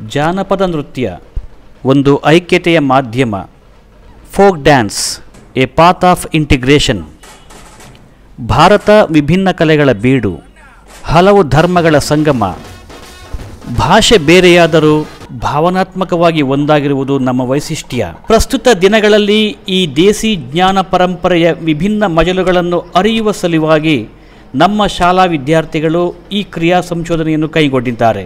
ಜಾನಪದ ನೃತ್ಯ ಒಂದು ಐಕ್ಯತೆಯ ಮಾಧ್ಯಮ folk dance a path of integration Bharat ವಿಭಿನ್ನ ಕಲೆಗಳ ಬೀಡು ಹಲವು ಧರ್ಮಗಳ ಸಂಗಮ ಭಾಷೆ ಬೇರೆಯಾದರೂ ಭಾವನಾತ್ಮಕವಾಗಿ ಒಂದಾಗಿರುವುದು ನಮ್ಮ ವೈಶಿಷ್ಟ್ಯ ಪ್ರಸ್ತುತ ದಿನಗಳಲ್ಲಿ ಈ ದೇಸಿ ಜ್ಞಾನ ಪರಂಪರೆಯ ವಿಭಿನ್ನ ಮಜಲುಗಳನ್ನು ಅರಿಯುವ ಸಲುವಾಗಿ ನಮ್ಮ ಶಾಲಾ ವಿದ್ಯಾರ್ಥಿಗಳು ಈ ಕ್ರಿಯಾ ಸಂಶೋಧನೆಯನ್ನು ಕೈಗೊಂಡಿದ್ದಾರೆ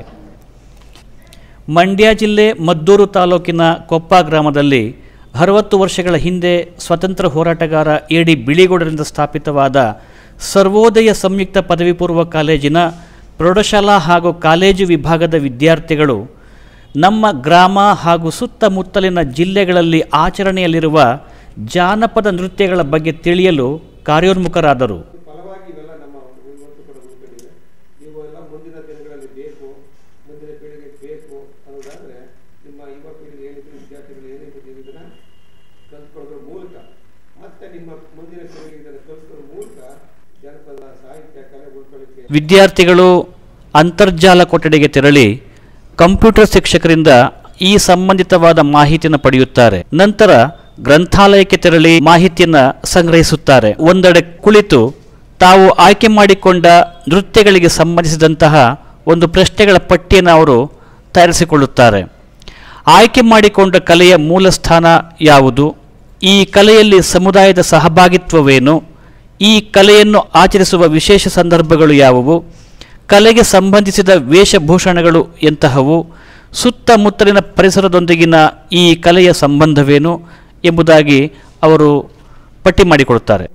ಮಂಡ್ಯ ಜಿಲ್ಲೆ ಮದ್ದೂರು ತಾಲೂಕಿನ ಕೊಪ್ಪ ಗ್ರಾಮದಲ್ಲಿ ಅರವತ್ತು ವರ್ಷಗಳ ಹಿಂದೆ ಸ್ವತಂತ್ರ ಹೋರಾಟಗಾರ ಎ ಡಿ ಬಿಳಿಗೌಡರಿಂದ ಸ್ಥಾಪಿತವಾದ ಸರ್ವೋದಯ ಸಂಯುಕ್ತ ಪದವಿ ಪೂರ್ವ ಕಾಲೇಜಿನ ಪ್ರೌಢಶಾಲಾ ಹಾಗೂ ಕಾಲೇಜು ವಿಭಾಗದ ವಿದ್ಯಾರ್ಥಿಗಳು ನಮ್ಮ ಗ್ರಾಮ ಹಾಗೂ ಸುತ್ತಮುತ್ತಲಿನ ಜಿಲ್ಲೆಗಳಲ್ಲಿ ಆಚರಣೆಯಲ್ಲಿರುವ ಜಾನಪದ ನೃತ್ಯಗಳ ಬಗ್ಗೆ ತಿಳಿಯಲು ಕಾರ್ಯೋನ್ಮುಖರಾದರು ಫಲವಾಗಿ ಇವೆಲ್ಲ ನಮ್ಮ ಇವತ್ತು ಕೂಡ ಉಳ್ಕೊಂಡಿದೆ ನೀವು ಎಲ್ಲ ಮುಂದಿನ ದಿನಗಳಲ್ಲಿ ಬೇಕು ಮುಂದಿನ ಪೀಳಿಗೆಗೆ ಬೇಕು ಅನ್ನೋದಾದ್ರೆ ನಿಮ್ಮ ಯುವ ಪೀಳಿಗೆ ಏನಿದ್ರು ವಿದ್ಯಾರ್ಥಿಗಳು ಏನಿದ್ರು ನೀವು ಇದನ್ನ ಕಲ್ತ್ಕೊಳ್ಳೋದ್ರ ಮೂಲಕ ಮತ್ತೆ ನಿಮ್ಮ ಮುಂದಿನ ಪೀಳಿಗೆ ಇದನ್ನು ಕಲ್ತ್ಕೊಳ್ಳೋದ್ರ ಮೂಲಕ ಜನಪದ ಸಾಹಿತ್ಯ ಕಲೆ ಉಳ್ಕೊಳ್ಳಿಕ್ಕೆ ವಿದ್ಯಾರ್ಥಿಗಳು ಅಂತರ್ಜಾಲ ಕೊಠಡಿಗೆ ತೆರಳಿ ಕಂಪ್ಯೂಟರ್ ಶಿಕ್ಷಕರಿಂದ ಈ ಸಂಬಂಧಿತವಾದ ಮಾಹಿತಿಯನ್ನು ಪಡೆಯುತ್ತಾರೆ ನಂತರ ಗ್ರಂಥಾಲಯಕ್ಕೆ ತೆರಳಿ ಮಾಹಿತಿಯನ್ನು ಸಂಗ್ರಹಿಸುತ್ತಾರೆ ಒಂದೆಡೆ ಕುಳಿತು ತಾವು ಆಯ್ಕೆ ಮಾಡಿಕೊಂಡ ನೃತ್ಯಗಳಿಗೆ ಸಂಬಂಧಿಸಿದಂತಹ ಒಂದು ಪ್ರಶ್ನೆಗಳ ಪಟ್ಟಿಯನ್ನು ಅವರು ತಯಾರಿಸಿಕೊಳ್ಳುತ್ತಾರೆ ಆಯ್ಕೆ ಮಾಡಿಕೊಂಡ ಕಲೆಯ ಮೂಲ ಸ್ಥಾನ ಯಾವುದು ಈ ಕಲೆಯಲ್ಲಿ ಸಮುದಾಯದ ಸಹಭಾಗಿತ್ವವೇನು ಈ ಕಲೆಯನ್ನು ಆಚರಿಸುವ ವಿಶೇಷ ಸಂದರ್ಭಗಳು ಯಾವುವು ಕಲೆಗೆ ಸಂಬಂಧಿಸಿದ ವೇಷಭೂಷಣಗಳು ಎಂತಹವು ಸುತ್ತಮುತ್ತಲಿನ ಪರಿಸರದೊಂದಿಗಿನ ಈ ಕಲೆಯ ಸಂಬಂಧವೇನು ಎಂಬುದಾಗಿ ಅವರು ಪಟ್ಟಿ ಮಾಡಿಕೊಡುತ್ತಾರೆ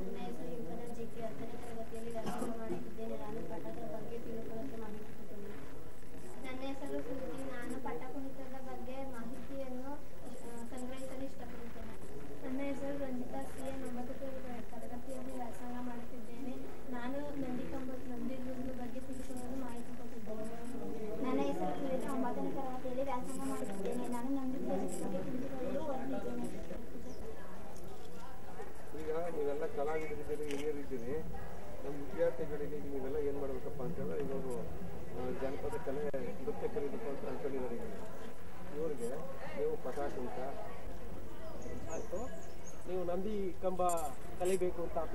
ನನ್ನ ಹೆಸರು ಶ್ರುತಿ ನಾನು ಪಟಕುಣಿತದ ಬಗ್ಗೆ ಮಾಹಿತಿಯನ್ನು ಆ, ಸಂಗ್ರಹಿಸಲು ಇಷ್ಟಪಡುತ್ತೇನೆ ನನ್ನ ಹೆಸರು ರಂಜಿತಾ ಸಿ ಎನ್ ಒಂಬತ್ತು ತರಗತಿಯಲ್ಲಿ ವ್ಯಾಸಂಗ ಮಾಡುತ್ತಿದ್ದೇನೆ ನಾನು ನಂದಿಕಂಬ ನಂದಿಗುಂದು ಬಗ್ಗೆ ತಿಳಿಸುವುದು ಮಾಹಿತಿ ಕೊಟ್ಟಿದ್ದೇನೆ ನನ್ನ ಹೆಸರು ಸುರೇಶ ಒಂಬತ್ತನೇ ತರಗತಿಯಲ್ಲಿ ವ್ಯಾಸಂಗ ಮಾಡುತ್ತಿದ್ದೇನೆ ನಾನು ನಂದಿಗುಂದು ಬಗ್ಗೆ ತಿಳಿದುಕೊಳ್ಳಲು ಹೊರಟಿದ್ದೇನೆ ಈಗ ನೀವೆಲ್ಲ ಕಲಾವಿದರಿದ್ದೀರಿ ಹಿರಿಯರಿದ್ದೀರಿ ನಮ್ಮ ವಿದ್ಯಾರ್ಥಿಗಳಿಗೆ ಈಗ ನೀವೆಲ್ಲ ಏನು ಮಾಡಬೇಕಪ್ಪ ಅಂತಂದ್ರೆ ಈಗ ಅವರು ಆ, ಜಾನಪದ ಕಲೆ ನೃತ್ಯ ಕಲಿಬೇಕು ಅಂತ ಅನ್ಕೊಂಡಿದ್ದಾರೆ ಈಗ ಇವ್ರಿಗೆ ನೀವು ಪಟಾಕುಂಟ ಆಯಿತು ನೀವು ನಂದಿ ಕಂಬ ಕಲಿಬೇಕು ಅಂತ ಆತು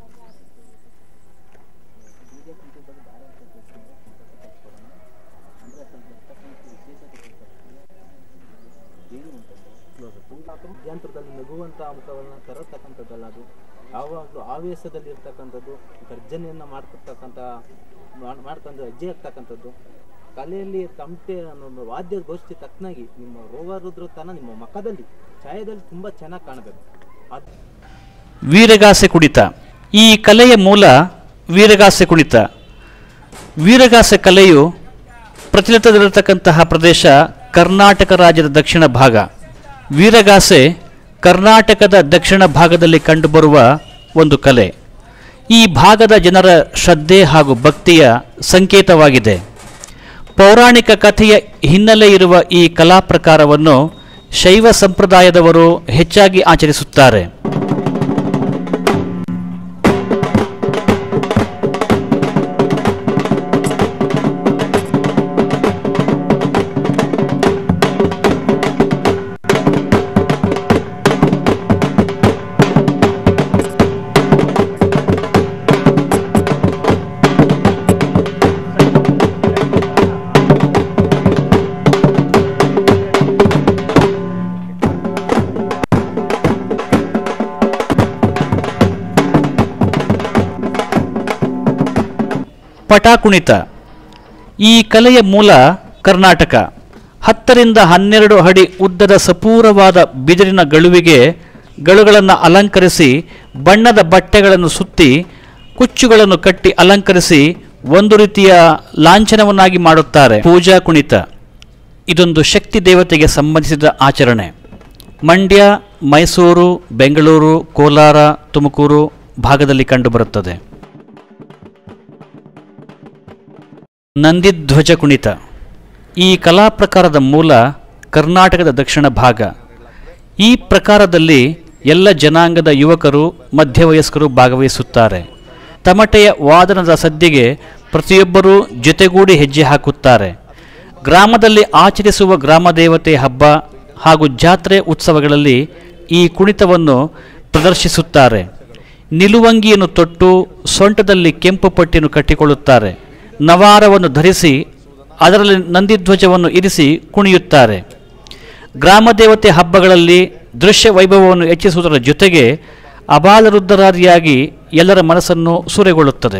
ಯಂತ್ರದಲ್ಲಿ ನಗುವಂತ ಅಂಶವನ್ನ ತರತಕ್ಕಂಥದ್ದಲ್ಲ ಅದು ಯಾವಾಗಲೂ ಆವೇಶದಲ್ಲಿ ಇರ್ತಕ್ಕಂಥದ್ದು ಗರ್ಜನೆಯನ್ನ ಮಾಡ್ತಿರ್ತಕ್ಕಂಥ ಮಾಡ್- ಮಾಡ್ಕೊಂಡು ಹೆಜ್ಜೆ ಇರ್ತಕ್ಕಂಥದ್ದು ಕಲೆಯಲ್ಲಿ ತಮಟೆ ಅನ್ನೋ ವಾದ್ಯ ಗೋಷ್ಠಿ ತಕ್ಕನಾಗಿ ನಿಮ್ಮ ರೋಗರುದ್ರತನ ನಿಮ್ಮ ಮುಖದಲ್ಲಿ ಛಾಯದಲ್ಲಿ ತುಂಬಾ ಚೆನ್ನಾಗಿ ಕಾಣಬೇಕು ಅದು ವೀರಗಾಸೆ ಕುಣಿತ ಈ ಕಲೆಯ ಮೂಲ ವೀರಗಾಸೆ ಕುಣಿತ ವೀರಗಾಸೆ ಕಲೆಯು ಪ್ರಚಲಿತದಲ್ಲಿರತಕ್ಕಂತಹ ಪ್ರದೇಶ ಕರ್ನಾಟಕ ರಾಜ್ಯದ ದಕ್ಷಿಣ ಭಾಗ ವೀರಗಾಸೆ ಕರ್ನಾಟಕದ ದಕ್ಷಿಣ ಭಾಗದಲ್ಲಿ ಕಂಡುಬರುವ ಒಂದು ಕಲೆ ಈ ಭಾಗದ ಜನರ ಶ್ರದ್ಧೆ ಹಾಗೂ ಭಕ್ತಿಯ ಸಂಕೇತವಾಗಿದೆ ಪೌರಾಣಿಕ ಕಥೆಯ ಹಿನ್ನೆಲೆ ಇರುವ ಈ ಕಲಾ ಪ್ರಕಾರವನ್ನು ಶೈವ ಸಂಪ್ರದಾಯದವರು ಹೆಚ್ಚಾಗಿ ಆಚರಿಸುತ್ತಾರೆ ಪಟಾಕುಣಿತ ಈ ಕಲೆಯ ಮೂಲ ಕರ್ನಾಟಕ ಹತ್ತರಿಂದ ಹನ್ನೆರಡು ಅಡಿ ಉದ್ದದ ಸಪೂರವಾದ ಬಿದಿರಿನ ಗಳುವಿಗೆ ಗಳುಗಳನ್ನು ಅಲಂಕರಿಸಿ ಬಣ್ಣದ ಬಟ್ಟೆಗಳನ್ನು ಸುತ್ತಿ ಕುಚ್ಚುಗಳನ್ನು ಕಟ್ಟಿ ಅಲಂಕರಿಸಿ ಒಂದು ರೀತಿಯ ಲಾಂಛನವನ್ನಾಗಿ ಮಾಡುತ್ತಾರೆ ಪೂಜಾ ಕುಣಿತ ಇದೊಂದು ಶಕ್ತಿ ದೇವತೆಗೆ ಸಂಬಂಧಿಸಿದ ಆಚರಣೆ ಮಂಡ್ಯ ಮೈಸೂರು ಬೆಂಗಳೂರು ಕೋಲಾರ ತುಮಕೂರು ಭಾಗದಲ್ಲಿ ಕಂಡುಬರುತ್ತದೆ ನಂದಿಧ್ವಜ ಕುಣಿತ ಈ ಕಲಾ ಪ್ರಕಾರದ ಮೂಲ ಕರ್ನಾಟಕದ ದಕ್ಷಿಣ ಭಾಗ ಈ ಪ್ರಕಾರದಲ್ಲಿ ಎಲ್ಲ ಜನಾಂಗದ ಯುವಕರು ಮಧ್ಯವಯಸ್ಕರು ಭಾಗವಹಿಸುತ್ತಾರೆ ತಮಟೆಯ ವಾದನದ ಸದ್ಯಗೆ ಪ್ರತಿಯೊಬ್ಬರೂ ಜೊತೆಗೂಡಿ ಹೆಜ್ಜೆ ಹಾಕುತ್ತಾರೆ ಗ್ರಾಮದಲ್ಲಿ ಆಚರಿಸುವ ಗ್ರಾಮ ದೇವತೆ ಹಬ್ಬ ಹಾಗೂ ಜಾತ್ರೆ ಉತ್ಸವಗಳಲ್ಲಿ ಈ ಕುಣಿತವನ್ನು ಪ್ರದರ್ಶಿಸುತ್ತಾರೆ ನಿಲುವಂಗಿಯನ್ನು ತೊಟ್ಟು ಸೊಂಟದಲ್ಲಿ ಕೆಂಪು ಪಟ್ಟಿಯನ್ನು ಕಟ್ಟಿಕೊಳ್ಳುತ್ತಾರೆ ನವಾರವನ್ನು ಧರಿಸಿ ಅದರಲ್ಲಿ ನಂದಿಧ್ವಜವನ್ನು ಇರಿಸಿ ಕುಣಿಯುತ್ತಾರೆ ಗ್ರಾಮ ದೇವತೆ ಹಬ್ಬಗಳಲ್ಲಿ ದೃಶ್ಯ ವೈಭವವನ್ನು ಹೆಚ್ಚಿಸುವುದರ ಜೊತೆಗೆ ಅಬಾಲರುದ್ಧರಾದಿಯಾಗಿ ಎಲ್ಲರ ಮನಸ್ಸನ್ನು ಸೂರೆಗೊಳ್ಳುತ್ತದೆ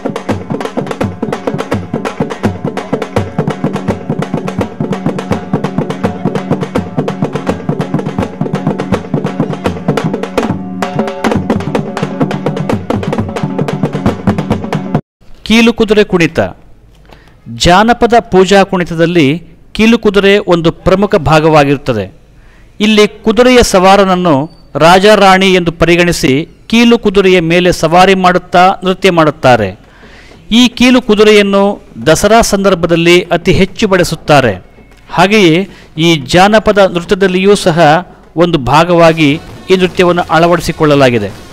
ಕೀಲು ಕುದುರೆ ಕುಣಿತ ಜಾನಪದ ಪೂಜಾ ಕುಣಿತದಲ್ಲಿ ಕೀಲು ಕುದುರೆ ಒಂದು ಪ್ರಮುಖ ಭಾಗವಾಗಿರುತ್ತದೆ ಇಲ್ಲಿ ಕುದುರೆಯ ಸವಾರನನ್ನು ರಾಜ ರಾಣಿ ಎಂದು ಪರಿಗಣಿಸಿ ಕೀಲು ಕುದುರೆಯ ಮೇಲೆ ಸವಾರಿ ಮಾಡುತ್ತಾ ನೃತ್ಯ ಮಾಡುತ್ತಾರೆ ಈ ಕೀಲು ಕುದುರೆಯನ್ನು ದಸರಾ ಸಂದರ್ಭದಲ್ಲಿ ಅತಿ ಹೆಚ್ಚು ಬಳಸುತ್ತಾರೆ ಹಾಗೆಯೇ ಈ ಜಾನಪದ ನೃತ್ಯದಲ್ಲಿಯೂ ಸಹ ಒಂದು ಭಾಗವಾಗಿ ಈ ನೃತ್ಯವನ್ನು ಅಳವಡಿಸಿಕೊಳ್ಳಲಾಗಿದೆ